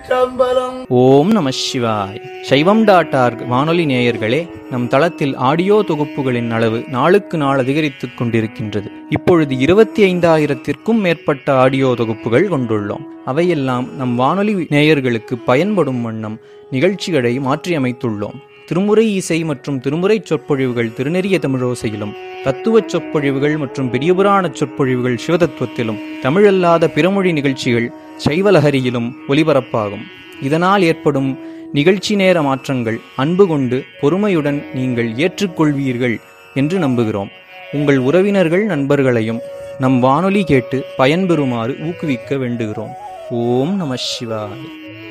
திருச்சிற்றம்பலம் ஓம் நம சிவாய் சைவம் டாட் ஆர்க் வானொலி நேயர்களே நம் தளத்தில் ஆடியோ தொகுப்புகளின் அளவு நாளுக்கு நாள் அதிகரித்துக் கொண்டிருக்கின்றது இப்பொழுது இருபத்தி ஐந்தாயிரத்திற்கும் மேற்பட்ட ஆடியோ தொகுப்புகள் கொண்டுள்ளோம் அவையெல்லாம் நம் வானொலி நேயர்களுக்கு பயன்படும் வண்ணம் நிகழ்ச்சிகளை மாற்றியமைத்துள்ளோம் திருமுறை இசை மற்றும் திருமுறை சொற்பொழிவுகள் திருநெறிய தமிழோசையிலும் தத்துவச் சொற்பொழிவுகள் மற்றும் பெரியபுராண சொற்பொழிவுகள் சிவதத்துவத்திலும் தமிழல்லாத பிறமொழி நிகழ்ச்சிகள் சைவலஹரியிலும் ஒலிபரப்பாகும் இதனால் ஏற்படும் நிகழ்ச்சி நேர மாற்றங்கள் அன்பு கொண்டு பொறுமையுடன் நீங்கள் ஏற்றுக்கொள்வீர்கள் என்று நம்புகிறோம் உங்கள் உறவினர்கள் நண்பர்களையும் நம் வானொலி கேட்டு பயன்பெறுமாறு ஊக்குவிக்க வேண்டுகிறோம் ஓம் நம சிவாய்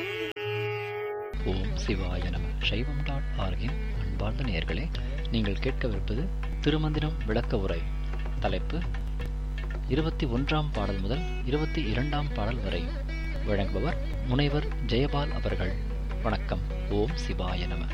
ஓம் சிவாய நம சைவம் டாட் ஆர்கின் அன்பார்ந்த நேயர்களே நீங்கள் கேட்கவிருப்பது திருமந்திரம் விளக்க உரை தலைப்பு இருபத்தி ஒன்றாம் பாடல் முதல் இருபத்தி இரண்டாம் பாடல் வரை வழங்குபவர் முனைவர் ஜெயபால் அவர்கள் வணக்கம் ஓம் சிவாய நம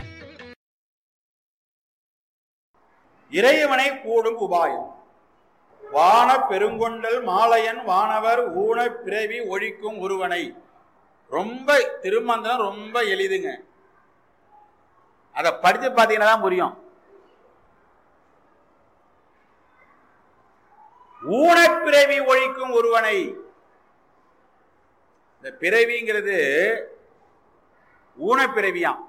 இறைவனை கூடும் உபாயம் வான பெருங்கொண்டல் மாலையன் வானவர் ஊன பிறவி ஒழிக்கும் ஒருவனை ரொம்ப திருமந்திரம் ரொம்ப எளிதுங்க அதை படிச்சு பார்த்தீங்கன்னா தான் புரியும் ஊனப்பிறவி ஒழிக்கும் ஒருவனை இந்த பிறவிங்கிறது ஊனப்பிறவியாம்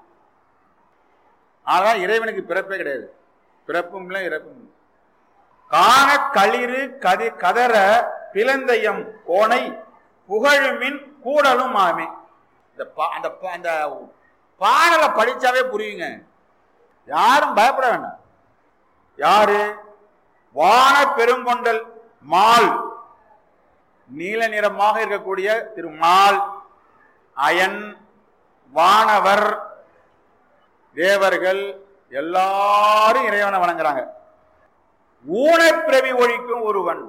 ஆனால் இறைவனுக்கு பிறப்பே கிடையாது பிறப்பும் இல்லை இறப்பும் இல்லை. காண களிறு கதி கதற பிளந்தயம் கோணை புகழுமின் கூடலும் ஆமே இந்த பா- அந்த பா- அந்த பாடலை படிச்சாவே புரியுங்க யாரும் பயப்பட வேண்டாம் யாரு வான பெருங்கொண்டல் மால் நீல நிறமாக இருக்கக்கூடிய திரு மால் அயன் வானவர் தேவர்கள் எல்லாரும் இறைவனை வணங்குறாங்க ஊனப்பிறவி ஒழிக்கும் ஒருவன்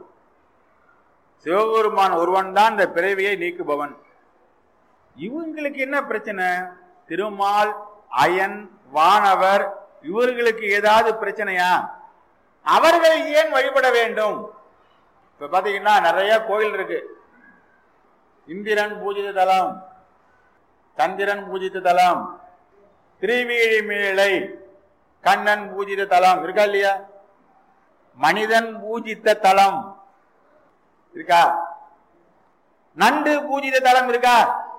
சிவபெருமான் ஒருவன் தான் இந்த பிறவியை நீக்குபவன் இவங்களுக்கு என்ன பிரச்சனை திருமால் அயன் வானவர் இவர்களுக்கு ஏதாவது பிரச்சனையா அவர்கள் ஏன் வழிபட வேண்டும் இப்ப பாத்தீங்கன்னா நிறைய கோயில் இருக்கு இந்திரன் பூஜித தலம் சந்திரன் பூஜித்த தலம் திருவீழி மேலை கண்ணன் பூஜித தலம் இருக்கா இல்லையா மனிதன் பூஜித்த தலம் இருக்கா நண்டு பூஜித தலம் இருக்கா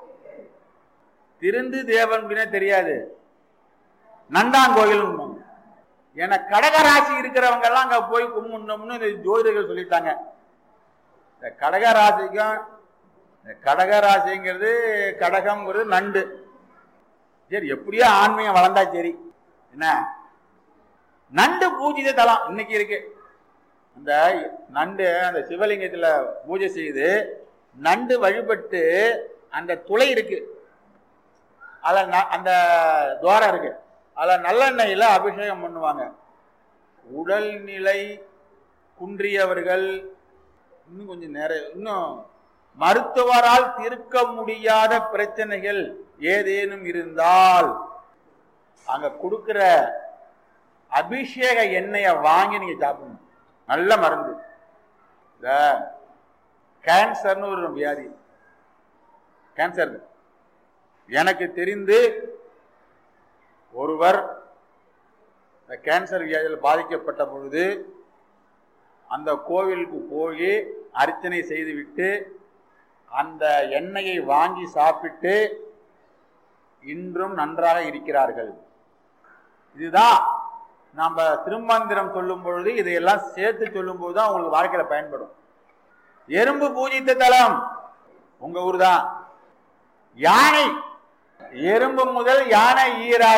திருந்து தேவன் அப்படின்னா தெரியாது நண்டாங்கோயில் ஏன்னா கடகராசி இருக்கிறவங்க எல்லாம் அங்க போய் கும்பிடணும்னு இந்த ஜோதிடர்கள் சொல்லிட்டாங்க இந்த கடகராசிக்கும் இந்த கடகராசிங்கிறது கடகம்ங்கிறது நண்டு சரி எப்படியோ ஆன்மீகம் வளர்ந்தா சரி என்ன நண்டு பூஜித தலம் இன்னைக்கு இருக்கு அந்த நண்டு அந்த சிவலிங்கத்துல பூஜை செய்து நண்டு வழிபட்டு அந்த துளை இருக்கு அதில் ந- அந்த துவாரம் இருக்கு அதில் நல்லெண்ணெயில் அபிஷேகம் பண்ணுவாங்க உடல்நிலை குன்றியவர்கள் இன்னும் கொஞ்சம் நேர இன்னும் மருத்துவரால் தீர்க்க முடியாத பிரச்சனைகள் ஏதேனும் இருந்தால் அங்க கொடுக்கிற அபிஷேக எண்ணெயை வாங்கி நீங்க சாப்பிடணும் நல்ல மருந்து இந்த கேன்சர்னு ஒரு வியாதி கேன்சர் எனக்கு தெரிந்து ஒருவர் இந்த கேன்சர் வியாதியில் பாதிக்கப்பட்ட பொழுது அந்த கோவிலுக்கு போய் அர்ச்சனை செய்துவிட்டு அந்த எண்ணெயை வாங்கி சாப்பிட்டு இன்றும் நன்றாக இருக்கிறார்கள் இதுதான் நம்ம திருமந்திரம் சொல்லும் பொழுது இதையெல்லாம் சேர்த்து சொல்லும் போது தான் உங்களுக்கு வாழ்க்கையில பயன்படும் எறும்பு பூஜித்த தலம் உங்க ஊர் தான் யானை எறும்பு முதல் யானை ஈராக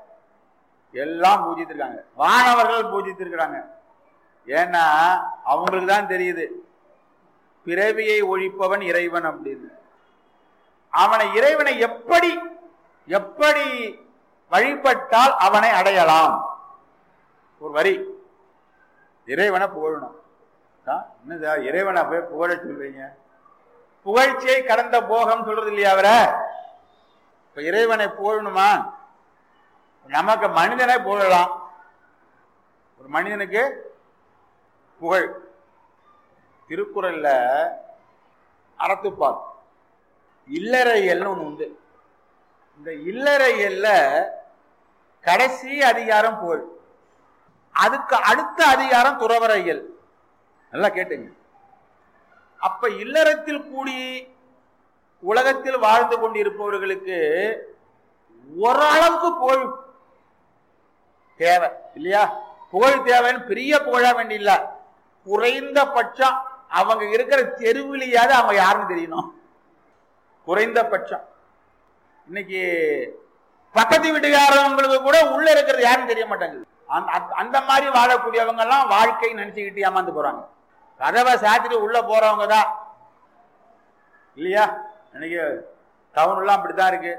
எல்லாம் பூஜித்திருக்காங்க வானவர்கள் பூஜித்திருக்கிறாங்க ஏன்னா அவங்களுக்கு தான் தெரியுது பிறவியை ஒழிப்பவன் இறைவன் அப்படின்னு அவனை இறைவனை எப்படி எப்படி வழிபட்டால் அவனை அடையலாம் ஒரு வரி இறைவனை புகழணும் ஆ, என்னதா இறைவனை போய் புகழ சொல்றீங்க புகழ்ச்சியை கடந்த போகம் சொல்றது இல்லையா அவரை இப்ப இறைவனை புகழணுமா நமக்கு மனிதனை புகழலாம் ஒரு மனிதனுக்கு புகழ் திருக்குறள்ல அறத்துப்பால் இல்லறையல்னு ஒண்ணு உண்டு இந்த இல்லறையல்ல கடைசி அதிகாரம் புகழ் அதுக்கு அடுத்த அதிகாரம் துறவரையல் நல்லா கேட்டுங்க அப்ப இல்லறத்தில் கூடி உலகத்தில் வாழ்ந்து கொண்டிருப்பவர்களுக்கு ஓரளவுக்கு புகழ் தேவை இல்லையா புகழ் தேவைன்னு பெரிய புகழா வேண்டியில்ல குறைந்தபட்சம் அவங்க இருக்கிற தெருவிலையாவது அவங்க யாருன்னு தெரியணும் குறைந்தபட்சம் இன்னைக்கு பக்கத்து வீட்டுக்காரவங்களுக்கு கூட உள்ள இருக்கிறது யாருன்னு தெரிய மாட்டாங்குது அந்த- அந்த- அந்த மாதிரி வாழக்கூடியவங்க எல்லாம் வாழ்க்கை நினைச்சுக்கிட்டு ஏமாந்து போறாங்க கதவை சாத்திட்டு உள்ள போறவங்க தான் இல்லையா இன்னைக்கு டவுன் எல்லாம் அப்படித்தான் இருக்கு